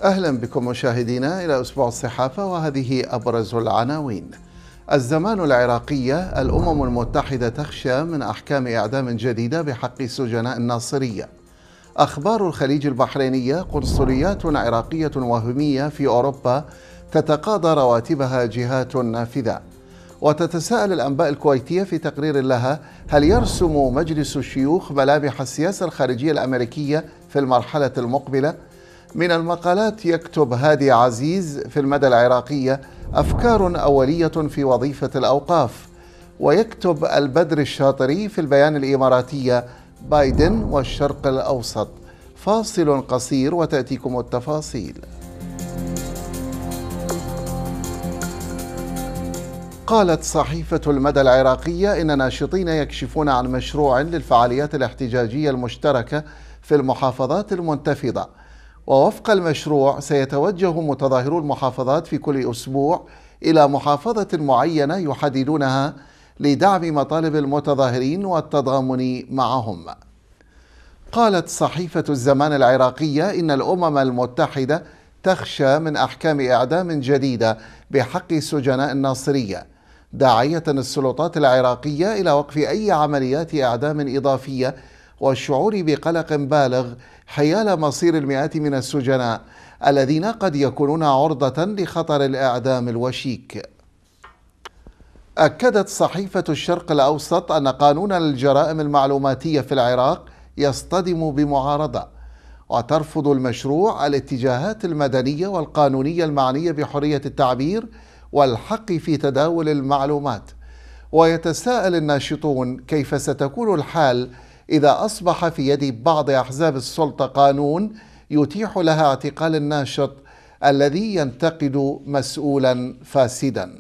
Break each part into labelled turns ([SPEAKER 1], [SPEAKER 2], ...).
[SPEAKER 1] أهلا بكم مشاهدينا إلى أسبوع الصحافة وهذه أبرز العناوين الزمان العراقية الأمم المتحدة تخشى من أحكام إعدام جديدة بحق سجناء الناصرية أخبار الخليج البحرينية قنصليات عراقية وهمية في أوروبا تتقاضى رواتبها جهات نافذة وتتساءل الأنباء الكويتية في تقرير لها هل يرسم مجلس الشيوخ ملامح السياسة الخارجية الأمريكية في المرحلة المقبلة؟ من المقالات يكتب هادي عزيز في المدى العراقية أفكار أولية في وظيفة الأوقاف ويكتب البدر الشاطري في البيان الإماراتية بايدن والشرق الأوسط فاصل قصير وتأتيكم التفاصيل قالت صحيفة المدى العراقية إن ناشطين يكشفون عن مشروع للفعاليات الاحتجاجية المشتركة في المحافظات المنتفضة ووفق المشروع سيتوجه متظاهرو المحافظات في كل أسبوع إلى محافظة معينة يحددونها لدعم مطالب المتظاهرين والتضامن معهم قالت صحيفة الزمان العراقية إن الأمم المتحدة تخشى من أحكام إعدام جديدة بحق سجناء الناصرية داعية السلطات العراقية إلى وقف أي عمليات إعدام إضافية والشعور بقلق بالغ حيال مصير المئات من السجناء الذين قد يكونون عرضة لخطر الإعدام الوشيك أكدت صحيفة الشرق الأوسط أن قانون الجرائم المعلوماتية في العراق يصطدم بمعارضة وترفض المشروع الاتجاهات المدنية والقانونية المعنية بحرية التعبير والحق في تداول المعلومات ويتساءل الناشطون كيف ستكون الحال إذا أصبح في يد بعض أحزاب السلطة قانون يتيح لها اعتقال الناشط الذي ينتقد مسؤولا فاسدا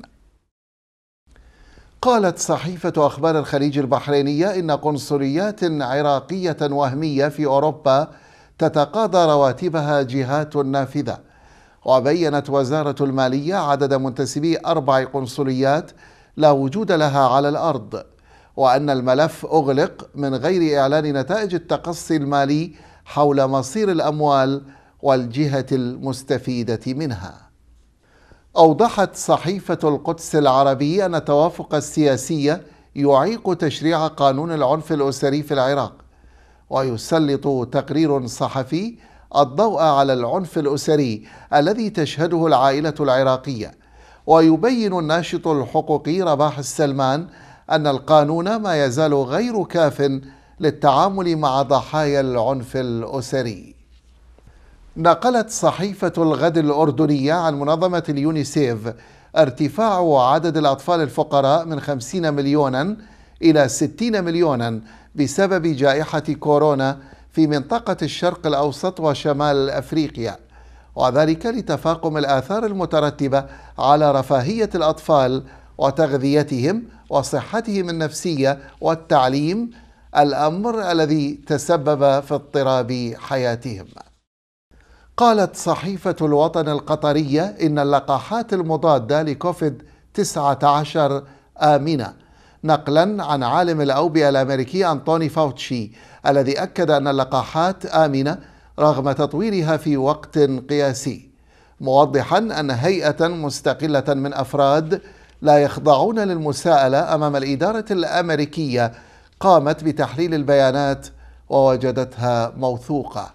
[SPEAKER 1] قالت صحيفة أخبار الخليج البحرينية إن قنصليات عراقية وهمية في أوروبا تتقاضى رواتبها جهات نافذة وبينت وزارة المالية عدد منتسبي أربع قنصليات لا وجود لها على الأرض وأن الملف أغلق من غير إعلان نتائج التقصي المالي حول مصير الأموال والجهة المستفيدة منها. أوضحت صحيفة القدس العربي أن التوافق السياسي يعيق تشريع قانون العنف الأسري في العراق، ويسلط تقرير صحفي الضوء على العنف الأسري الذي تشهده العائلة العراقية، ويبين الناشط الحقوقي رباح السلمان أن القانون ما يزال غير كاف للتعامل مع ضحايا العنف الأسري نقلت صحيفة الغد الأردنية عن منظمة اليونيسيف ارتفاع عدد الأطفال الفقراء من 50 مليونا إلى 60 مليونا بسبب جائحة كورونا في منطقة الشرق الأوسط وشمال أفريقيا وذلك لتفاقم الآثار المترتبة على رفاهية الأطفال وتغذيتهم وصحتهم النفسيه والتعليم الامر الذي تسبب في اضطراب حياتهم قالت صحيفه الوطن القطريه ان اللقاحات المضاده لكوفيد 19 امنه نقلا عن عالم الاوبئه الامريكي انطوني فاوتشي الذي اكد ان اللقاحات امنه رغم تطويرها في وقت قياسي موضحا ان هيئه مستقله من افراد لا يخضعون للمساءلة أمام الإدارة الأمريكية قامت بتحليل البيانات ووجدتها موثوقة.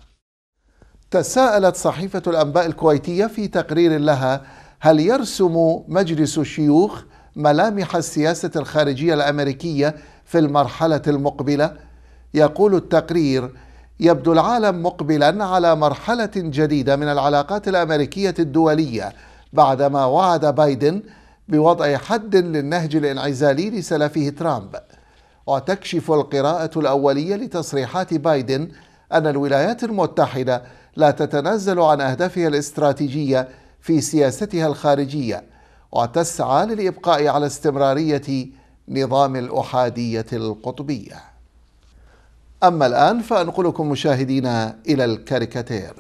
[SPEAKER 1] تساءلت صحيفة الأنباء الكويتية في تقرير لها هل يرسم مجلس الشيوخ ملامح السياسة الخارجية الأمريكية في المرحلة المقبلة؟ يقول التقرير: يبدو العالم مقبلا على مرحلة جديدة من العلاقات الأمريكية الدولية بعدما وعد بايدن بوضع حد للنهج الانعزالي لسلفه ترامب وتكشف القراءة الأولية لتصريحات بايدن أن الولايات المتحدة لا تتنازل عن أهدافها الاستراتيجية في سياستها الخارجية وتسعى للإبقاء على استمرارية نظام الأحادية القطبية أما الآن فأنقلكم مشاهدينا إلى الكاريكاتير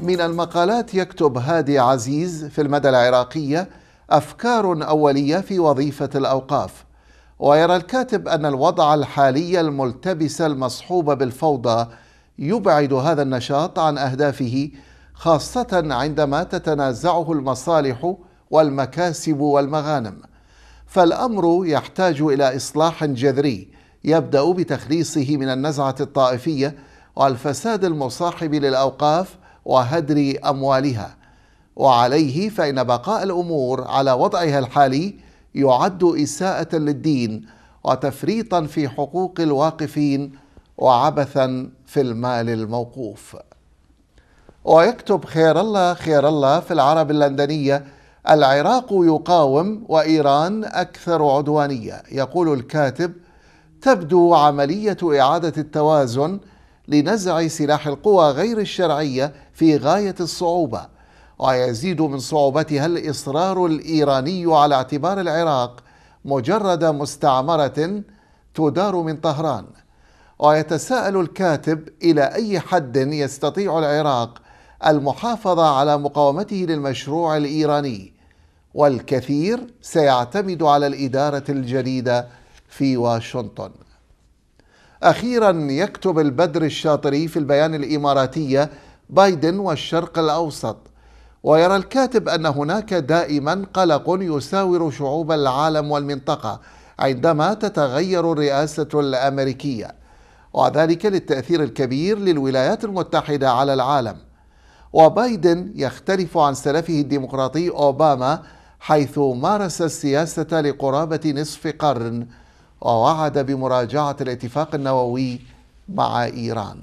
[SPEAKER 1] من المقالات يكتب هادي عزيز في المدى العراقية أفكار أولية في وظيفة الأوقاف ويرى الكاتب أن الوضع الحالي الملتبس المصحوب بالفوضى يبعد هذا النشاط عن أهدافه خاصة عندما تتنازعه المصالح والمكاسب والمغانم فالأمر يحتاج إلى إصلاح جذري يبدأ بتخليصه من النزعة الطائفية والفساد المصاحب للأوقاف وهدر أموالها وعليه فإن بقاء الأمور على وضعها الحالي يعد إساءة للدين وتفريطا في حقوق الواقفين وعبثا في المال الموقوف ويكتب خير الله خير الله في العرب اللندنية العراق يقاوم وإيران أكثر عدوانية يقول الكاتب تبدو عملية إعادة التوازن لنزع سلاح القوى غير الشرعية في غاية الصعوبة ويزيد من صعوبتها الإصرار الإيراني على اعتبار العراق مجرد مستعمرة تدار من طهران ويتساءل الكاتب إلى أي حد يستطيع العراق المحافظة على مقاومته للمشروع الإيراني والكثير سيعتمد على الإدارة الجديدة في واشنطن أخيرا يكتب البدر الشاطري في البيان الإماراتية بايدن والشرق الأوسط ويرى الكاتب أن هناك دائما قلق يساور شعوب العالم والمنطقة عندما تتغير الرئاسة الأمريكية وذلك للتأثير الكبير للولايات المتحدة على العالم وبايدن يختلف عن سلفه الديمقراطي أوباما حيث مارس السياسة لقرابة نصف قرن ووعد بمراجعة الاتفاق النووي مع إيران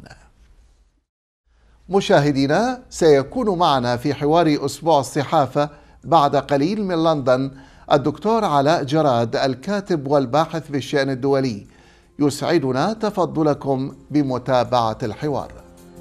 [SPEAKER 1] مشاهدينا سيكون معنا في حوار أسبوع الصحافة بعد قليل من لندن الدكتور علاء جراد الكاتب والباحث في الشأن الدولي يسعدنا تفضلكم بمتابعة الحوار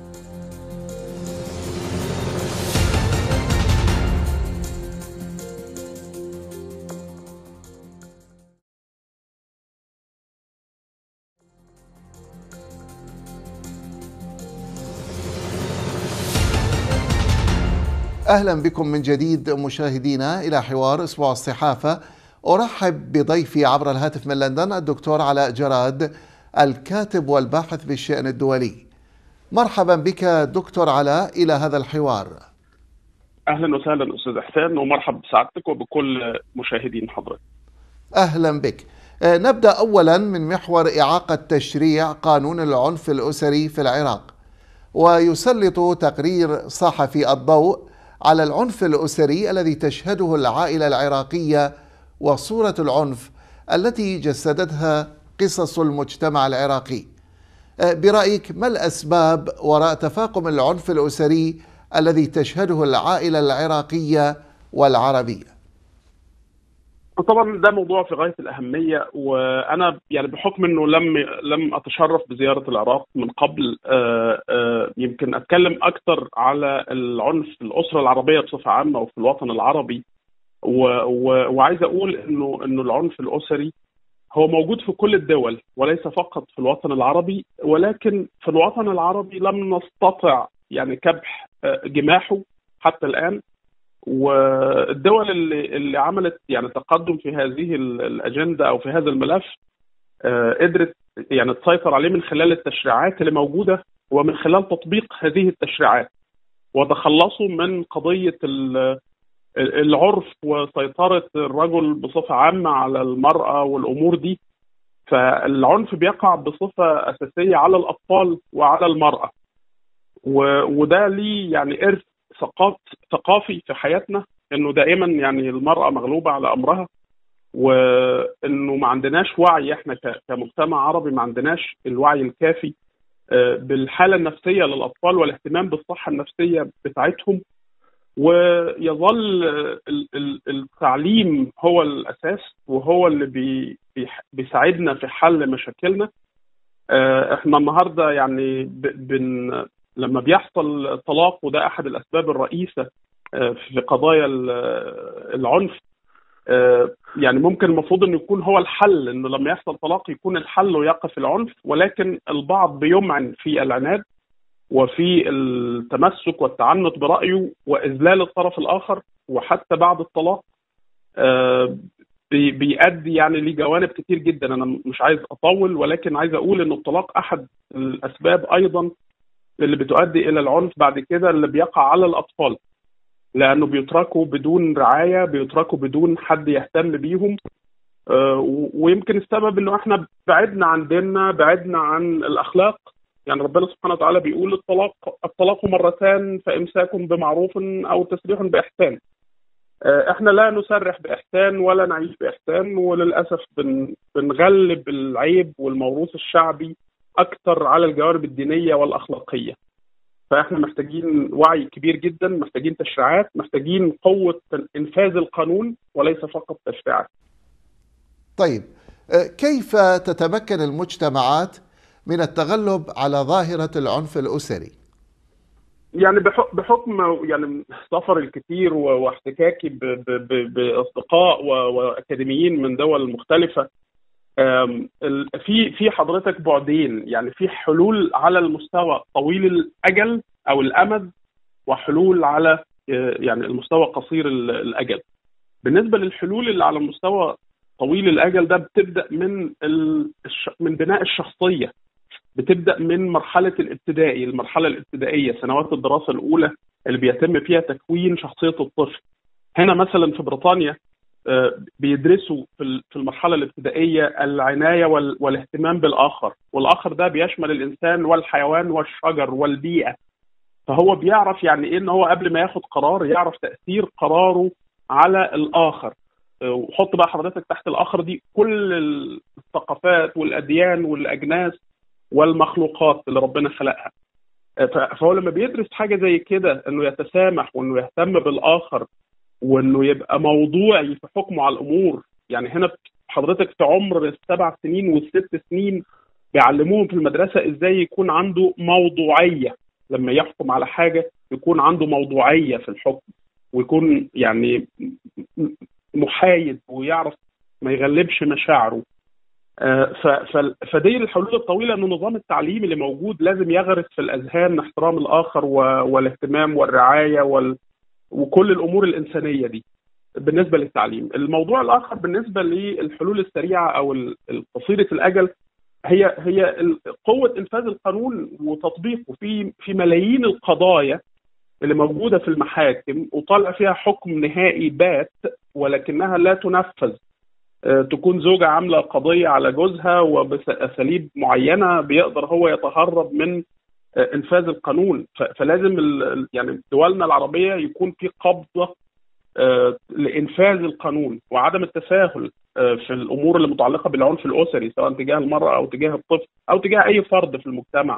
[SPEAKER 1] اهلا بكم من جديد مشاهدينا الى حوار اسبوع الصحافه ارحب بضيفي عبر الهاتف من لندن الدكتور علاء جراد الكاتب والباحث بالشان الدولي. مرحبا بك دكتور علاء الى هذا الحوار.
[SPEAKER 2] اهلا وسهلا استاذ احسان ومرحبا بسعادتك وبكل مشاهدين حضرتك.
[SPEAKER 1] اهلا بك. آه، نبدا اولا من محور اعاقه تشريع قانون العنف الاسري في العراق. ويسلط تقرير صحفي الضوء على العنف الاسري الذي تشهده العائله العراقيه وصوره العنف التي جسدتها قصص المجتمع العراقي. أه، برايك ما الاسباب وراء تفاقم العنف الاسري الذي تشهده العائله العراقيه والعربيه؟
[SPEAKER 2] طبعا ده موضوع في غايه الاهميه وانا يعني بحكم انه لم لم اتشرف بزياره العراق من قبل آه، آه، يمكن اتكلم اكثر على العنف في الاسره العربيه بصفه عامه وفي الوطن العربي وعايز اقول انه انه العنف الاسري هو موجود في كل الدول وليس فقط في الوطن العربي ولكن في الوطن العربي لم نستطع يعني كبح آه، جماحه حتى الان والدول اللي اللي عملت يعني تقدم في هذه الاجنده او في هذا الملف آه، قدرت يعني تسيطر عليه من خلال التشريعات اللي موجوده ومن خلال تطبيق هذه التشريعات وتخلصوا من قضيه العرف وسيطره الرجل بصفه عامه على المراه والامور دي فالعنف بيقع بصفه اساسيه على الاطفال وعلى المراه وده ليه يعني ارث ثقافي في حياتنا انه دائما يعني المراه مغلوبه على امرها وانه ما عندناش وعي احنا كمجتمع عربي ما عندناش الوعي الكافي آه، بالحاله النفسيه للاطفال والاهتمام بالصحه النفسيه بتاعتهم ويظل التعليم هو الاساس وهو اللي بيساعدنا في حل مشاكلنا آه، احنا النهارده يعني بن لما بيحصل طلاق وده احد الاسباب الرئيسه آه، في قضايا العنف آه، يعني ممكن المفروض انه يكون هو الحل انه لما يحصل طلاق يكون الحل ويقف العنف ولكن البعض بيمعن في العناد وفي التمسك والتعنت برايه واذلال الطرف الاخر وحتى بعد الطلاق آه، بيؤدي يعني لجوانب كتير جدا انا مش عايز اطول ولكن عايز اقول ان الطلاق احد الاسباب ايضا اللي بتؤدي الى العنف بعد كده اللي بيقع على الاطفال لانه بيتركوا بدون رعايه بيتركوا بدون حد يهتم بيهم آه، ويمكن السبب انه احنا بعدنا عن ديننا بعدنا عن الاخلاق يعني ربنا سبحانه وتعالى بيقول الطلاق الطلاق مرتان فامساك بمعروف او تسريح باحسان آه، احنا لا نسرح باحسان ولا نعيش باحسان وللاسف بن بنغلب العيب والموروث الشعبي اكثر على الجوانب الدينيه والاخلاقيه فاحنا محتاجين وعي كبير جدا محتاجين تشريعات محتاجين قوه انفاذ القانون وليس فقط تشريعات
[SPEAKER 1] طيب آه، كيف تتمكن المجتمعات من التغلب على ظاهره العنف الاسري
[SPEAKER 2] يعني بحكم يعني سفر الكثير واحتكاكي باصدقاء واكاديميين من دول مختلفه في في حضرتك بعدين يعني في حلول على المستوى طويل الاجل او الامد وحلول على آه، يعني المستوى قصير الاجل بالنسبه للحلول اللي على المستوى طويل الاجل ده بتبدا من من بناء الشخصيه بتبدا من مرحله الابتدائي المرحله الابتدائيه سنوات الدراسه الاولى اللي بيتم فيها تكوين شخصيه الطفل هنا مثلا في بريطانيا آه، بيدرسوا في المرحله الابتدائيه العنايه والاهتمام بالاخر والاخر ده بيشمل الانسان والحيوان والشجر والبيئه فهو بيعرف يعني ايه ان هو قبل ما ياخد قرار يعرف تاثير قراره على الاخر آه، وحط بقى حضرتك تحت الاخر دي كل الثقافات والاديان والاجناس والمخلوقات اللي ربنا خلقها آه، فهو لما بيدرس حاجه زي كده انه يتسامح وانه يهتم بالاخر وانه يبقى موضوعي في حكمه على الامور يعني هنا حضرتك في عمر السبع سنين والست سنين بيعلموهم في المدرسه ازاي يكون عنده موضوعيه لما يحكم على حاجه يكون عنده موضوعيه في الحكم ويكون يعني محايد ويعرف ما يغلبش مشاعره آه، فدي الحلول الطويله ان النظام التعليمي اللي موجود لازم يغرس في الاذهان احترام الاخر والاهتمام والرعايه وال وكل الامور الانسانيه دي بالنسبه للتعليم. الموضوع الاخر بالنسبه للحلول السريعه او القصيره الاجل هي هي قوه انفاذ القانون وتطبيقه في في ملايين القضايا اللي موجوده في المحاكم وطالع فيها حكم نهائي بات ولكنها لا تنفذ آه، تكون زوجة عاملة قضية على جوزها وبأساليب معينة بيقدر هو يتهرب من آه، إنفاذ القانون فلازم يعني دولنا العربية يكون في قبضة آه، لإنفاذ القانون وعدم التساهل في الأمور اللي متعلقة بالعنف الأسري سواء تجاه المرأة أو تجاه الطفل أو تجاه أي فرد في المجتمع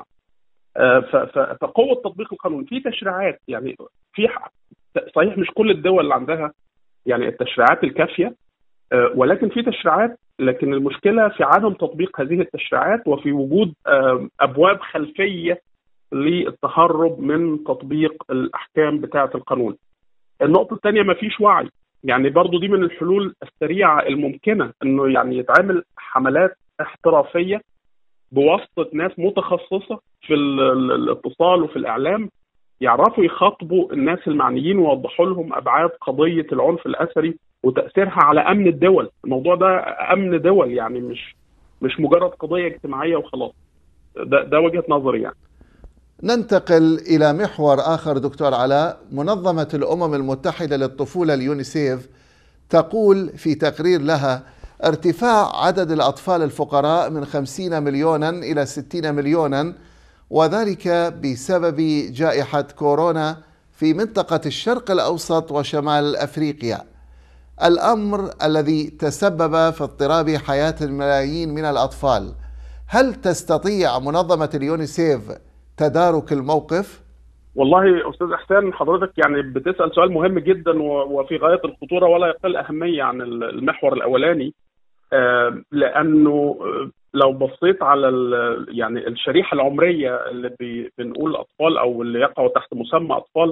[SPEAKER 2] فقوة تطبيق القانون في تشريعات يعني في صحيح مش كل الدول اللي عندها يعني التشريعات الكافية آه، ولكن في تشريعات لكن المشكله في عدم تطبيق هذه التشريعات وفي وجود ابواب خلفيه للتهرب من تطبيق الاحكام بتاعه القانون. النقطه الثانيه ما فيش وعي يعني برضو دي من الحلول السريعه الممكنه انه يعني يتعمل حملات احترافيه بواسطه ناس متخصصه في الاتصال وفي الاعلام يعرفوا يخاطبوا الناس المعنيين ويوضحوا لهم ابعاد قضيه العنف الاثري وتاثيرها على امن الدول الموضوع ده امن دول يعني مش مش مجرد قضيه اجتماعيه وخلاص ده ده وجهه نظري يعني
[SPEAKER 1] ننتقل الى محور اخر دكتور علاء منظمه الامم المتحده للطفوله اليونيسيف تقول في تقرير لها ارتفاع عدد الاطفال الفقراء من 50 مليونا الى 60 مليونا وذلك بسبب جائحه كورونا في منطقه الشرق الاوسط وشمال افريقيا الامر الذي تسبب في اضطراب حياه الملايين من الاطفال هل تستطيع منظمه اليونيسيف تدارك الموقف
[SPEAKER 2] والله استاذ احسان حضرتك يعني بتسال سؤال مهم جدا وفي غايه الخطوره ولا يقل اهميه عن المحور الاولاني آه، لانه لو بصيت على يعني الشريحه العمريه اللي بنقول اطفال او اللي يقعوا تحت مسمى اطفال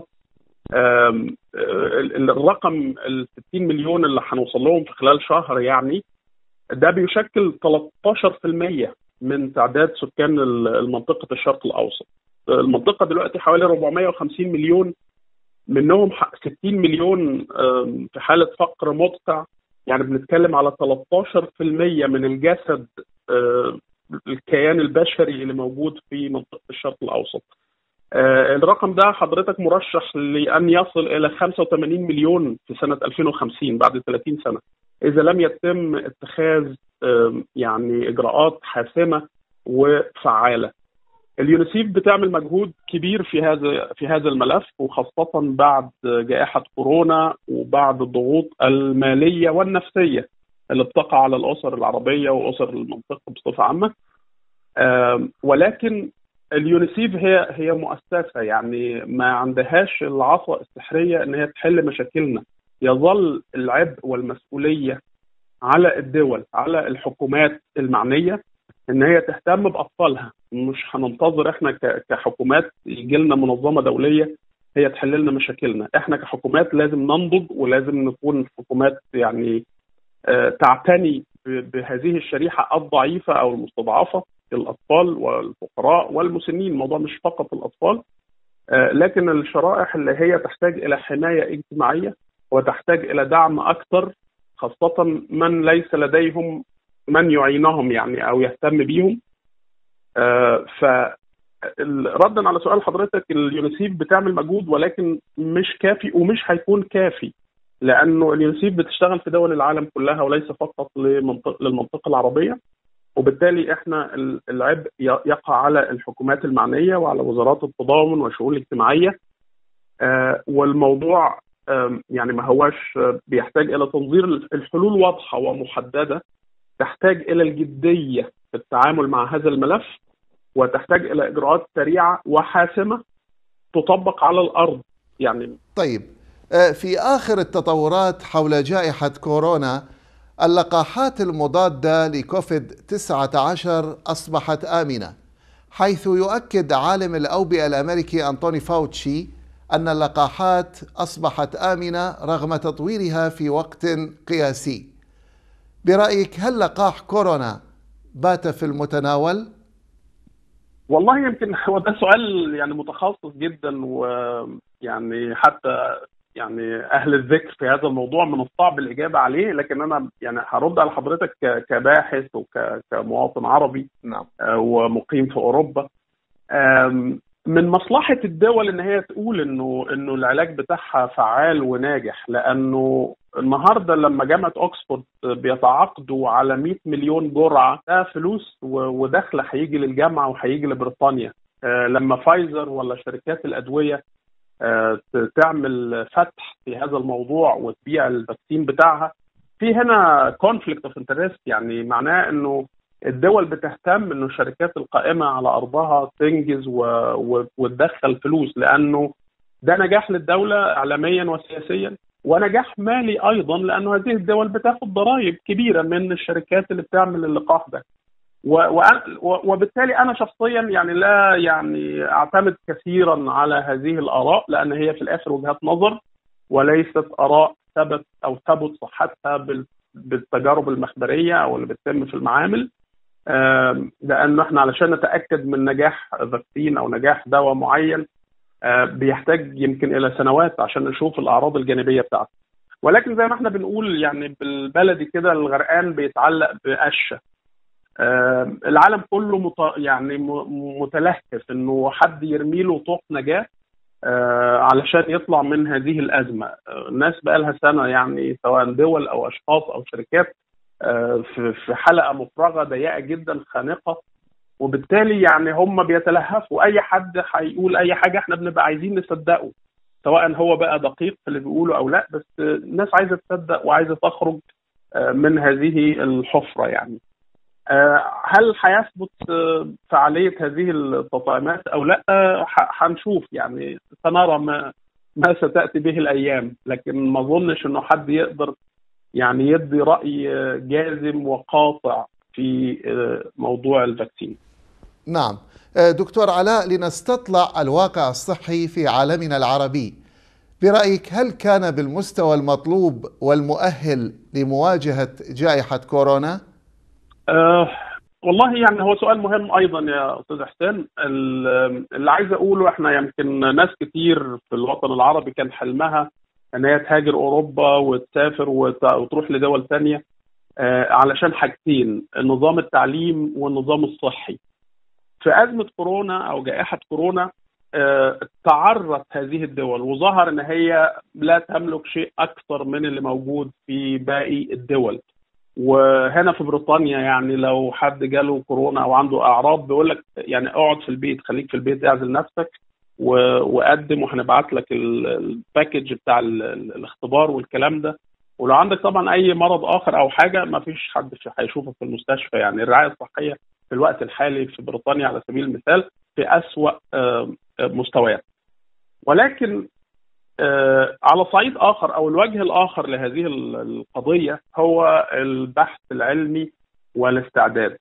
[SPEAKER 2] الرقم ال 60 مليون اللي هنوصل لهم في خلال شهر يعني ده بيشكل 13% من تعداد سكان المنطقة الشرق الأوسط المنطقه دلوقتي حوالي 450 مليون منهم 60 مليون في حاله فقر مدقع يعني بنتكلم على 13% من الجسد الكيان البشري اللي موجود في منطقه الشرق الاوسط. الرقم ده حضرتك مرشح لان يصل الى 85 مليون في سنه 2050 بعد 30 سنه اذا لم يتم اتخاذ يعني اجراءات حاسمه وفعاله. اليونيسيف بتعمل مجهود كبير في هذا في هذا الملف وخاصه بعد جائحه كورونا وبعد الضغوط الماليه والنفسيه اللي بتقع على الاسر العربيه واسر المنطقه بصفه عامه. ولكن اليونيسيف هي هي مؤسسه يعني ما عندهاش العصا السحريه ان هي تحل مشاكلنا يظل العبء والمسؤوليه على الدول على الحكومات المعنيه ان هي تهتم باطفالها مش هننتظر احنا كحكومات يجي لنا منظمه دوليه هي تحل لنا مشاكلنا احنا كحكومات لازم ننضج ولازم نكون حكومات يعني تعتني بهذه الشريحه الضعيفه او المستضعفه الاطفال والفقراء والمسنين الموضوع مش فقط الاطفال لكن الشرائح اللي هي تحتاج الى حمايه اجتماعيه وتحتاج الى دعم اكثر خاصه من ليس لديهم من يعينهم يعني او يهتم بيهم ف ردا على سؤال حضرتك اليونيسيف بتعمل مجهود ولكن مش كافي ومش هيكون كافي لانه اليونيسيف بتشتغل في دول العالم كلها وليس فقط للمنطقه العربيه وبالتالي احنا العبء يقع على الحكومات المعنيه وعلى وزارات التضامن والشؤون الاجتماعيه والموضوع يعني ما هواش بيحتاج الى تنظير الحلول واضحه ومحدده تحتاج الى الجديه في التعامل مع هذا الملف وتحتاج الى اجراءات سريعه وحاسمه تطبق على الارض يعني
[SPEAKER 1] طيب في اخر التطورات حول جائحه كورونا اللقاحات المضاده لكوفيد 19 اصبحت امنه حيث يؤكد عالم الاوبئه الامريكي انطوني فاوتشي ان اللقاحات اصبحت امنه رغم تطويرها في وقت قياسي برايك هل لقاح كورونا بات في المتناول
[SPEAKER 2] والله يمكن هو ده سؤال يعني متخصص جدا ويعني حتى يعني اهل الذكر في هذا الموضوع من الصعب الاجابه عليه لكن انا يعني هرد على حضرتك كباحث وكمواطن عربي
[SPEAKER 1] نعم
[SPEAKER 2] ومقيم في اوروبا من مصلحه الدول ان هي تقول انه انه العلاج بتاعها فعال وناجح لانه النهارده لما جامعه اوكسفورد بيتعاقدوا على 100 مليون جرعه ده فلوس ودخل هيجي للجامعه وهيجي لبريطانيا لما فايزر ولا شركات الادويه تعمل فتح في هذا الموضوع وتبيع الفاكسين بتاعها في هنا كونفليكت اوف انترست يعني معناه انه الدول بتهتم انه الشركات القائمه على ارضها تنجز و... و... وتدخل فلوس لانه ده نجاح للدوله اعلاميا وسياسيا ونجاح مالي ايضا لانه هذه الدول بتاخد ضرائب كبيره من الشركات اللي بتعمل اللقاح ده و... و... وبالتالي انا شخصيا يعني لا يعني اعتمد كثيرا على هذه الاراء لان هي في الاخر وجهات نظر وليست اراء ثبت او ثبت صحتها بال... بالتجارب المخبريه او اللي بتتم في المعامل لانه احنا علشان نتاكد من نجاح فاكسين او نجاح دواء معين بيحتاج يمكن الى سنوات عشان نشوف الاعراض الجانبيه بتاعته ولكن زي ما احنا بنقول يعني بالبلدي كده الغرقان بيتعلق بقشه العالم كله مت... يعني متلهف انه حد يرمي له طوق نجاه علشان يطلع من هذه الازمه الناس بقى لها سنه يعني سواء دول او اشخاص او شركات في حلقه مفرغه ضيقه جدا خانقه وبالتالي يعني هم بيتلهفوا اي حد هيقول اي حاجه احنا بنبقى عايزين نصدقه سواء هو بقى دقيق في اللي بيقوله او لا بس الناس عايزه تصدق وعايزه تخرج من هذه الحفره يعني هل هيثبت فعاليه هذه التطعيمات او لا هنشوف يعني سنرى ما ما ستاتي به الايام لكن ما اظنش انه حد يقدر يعني يدي راي جازم وقاطع في موضوع الفاكسين
[SPEAKER 1] نعم دكتور علاء لنستطلع الواقع الصحي في عالمنا العربي برايك هل كان بالمستوى المطلوب والمؤهل لمواجهه جائحه كورونا؟
[SPEAKER 2] أه والله يعني هو سؤال مهم ايضا يا استاذ حسين اللي عايز اقوله احنا يمكن ناس كتير في الوطن العربي كان حلمها ان هي تهاجر اوروبا وتسافر وتروح لدول ثانيه علشان حاجتين نظام التعليم والنظام الصحي في ازمه كورونا او جائحه كورونا تعرت هذه الدول وظهر ان هي لا تملك شيء اكثر من اللي موجود في باقي الدول وهنا في بريطانيا يعني لو حد جاله كورونا او عنده اعراض بيقول لك يعني اقعد في البيت خليك في البيت اعزل نفسك وقدم وهنبعت لك الباكج بتاع الاختبار والكلام ده ولو عندك طبعا اي مرض اخر او حاجه ما فيش حد هيشوفك في المستشفى يعني الرعايه الصحيه في الوقت الحالي في بريطانيا على سبيل المثال في اسوأ مستويات ولكن على صعيد اخر او الوجه الاخر لهذه القضيه هو البحث العلمي والاستعداد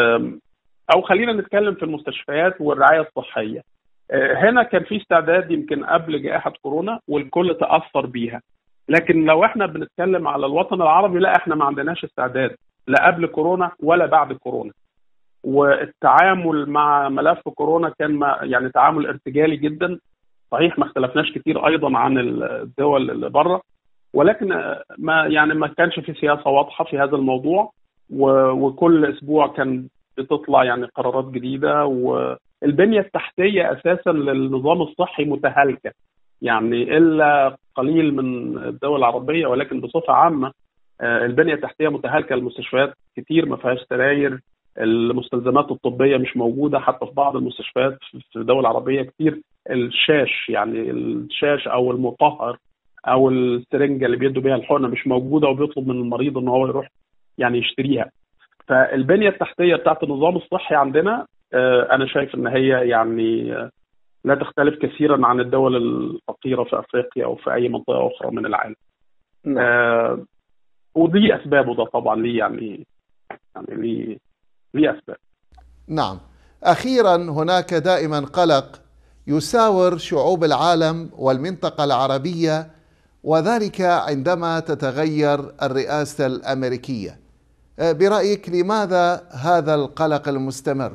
[SPEAKER 2] او خلينا نتكلم في المستشفيات والرعايه الصحيه هنا كان في استعداد يمكن قبل جائحه كورونا والكل تاثر بيها لكن لو احنا بنتكلم على الوطن العربي لا احنا ما عندناش استعداد لا قبل كورونا ولا بعد كورونا والتعامل مع ملف كورونا كان يعني تعامل ارتجالي جدا صحيح ما اختلفناش كتير ايضا عن الدول اللي بره ولكن ما يعني ما كانش في سياسه واضحه في هذا الموضوع وكل اسبوع كان بتطلع يعني قرارات جديده والبنيه التحتيه اساسا للنظام الصحي متهالكه يعني الا قليل من الدول العربيه ولكن بصفه عامه البنيه التحتيه متهالكه المستشفيات كتير ما فيهاش سراير المستلزمات الطبيه مش موجوده حتى في بعض المستشفيات في الدول العربيه كتير الشاش يعني الشاش او المطهر او السرنجه اللي بيدوا بيها الحقنه مش موجوده وبيطلب من المريض ان هو يروح يعني يشتريها فالبنيه التحتيه بتاعت النظام الصحي عندنا انا شايف ان هي يعني لا تختلف كثيرا عن الدول الفقيره في افريقيا او في اي منطقه اخرى من العالم. نعم. آه ودي اسبابه ده طبعا ليه يعني يعني ليه ليه اسباب.
[SPEAKER 1] نعم. اخيرا هناك دائما قلق يساور شعوب العالم والمنطقه العربيه وذلك عندما تتغير الرئاسه الامريكيه. برايك لماذا هذا القلق المستمر؟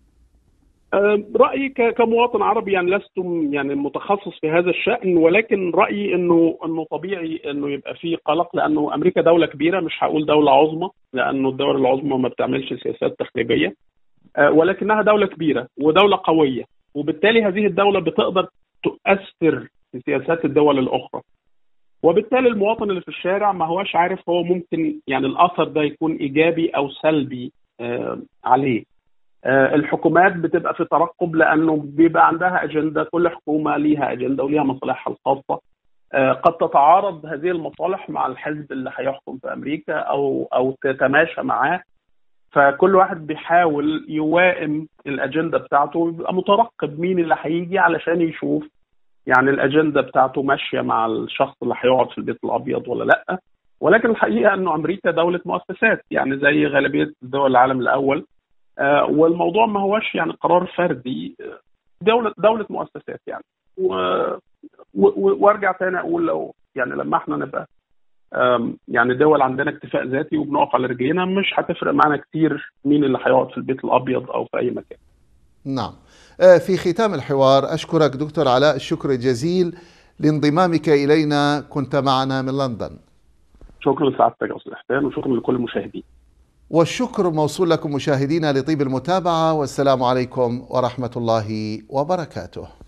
[SPEAKER 2] رايي كمواطن عربي يعني لست يعني متخصص في هذا الشان ولكن رايي انه انه طبيعي انه يبقى في قلق لانه امريكا دوله كبيره مش هقول دوله عظمى لانه الدول العظمى ما بتعملش سياسات تخريبيه ولكنها دوله كبيره ودوله قويه وبالتالي هذه الدوله بتقدر تؤثر في سياسات الدول الاخرى وبالتالي المواطن اللي في الشارع ما هوش عارف هو ممكن يعني الاثر ده يكون ايجابي او سلبي عليه الحكومات بتبقى في ترقب لانه بيبقى عندها اجنده كل حكومه ليها اجنده وليها مصالحها الخاصه قد تتعارض هذه المصالح مع الحزب اللي هيحكم في امريكا او او تتماشى معاه فكل واحد بيحاول يوائم الاجنده بتاعته ويبقى مترقب مين اللي هيجي علشان يشوف يعني الاجنده بتاعته ماشيه مع الشخص اللي هيقعد في البيت الابيض ولا لا ولكن الحقيقه انه امريكا دوله مؤسسات يعني زي غالبيه دول العالم الاول آه والموضوع ما هوش يعني قرار فردي دولة دولة مؤسسات يعني و وارجع تاني اقول لو يعني لما احنا نبقى يعني دول عندنا اكتفاء ذاتي وبنقف على رجلينا مش هتفرق معنا كتير مين اللي هيقعد في البيت الابيض او في اي مكان.
[SPEAKER 1] نعم. في ختام الحوار اشكرك دكتور علاء الشكر الجزيل لانضمامك الينا كنت معنا من لندن.
[SPEAKER 2] شكرا لسعادتك يا استاذ حسين وشكرا لكل المشاهدين.
[SPEAKER 1] والشكر موصول لكم مشاهدينا لطيب المتابعه والسلام عليكم ورحمه الله وبركاته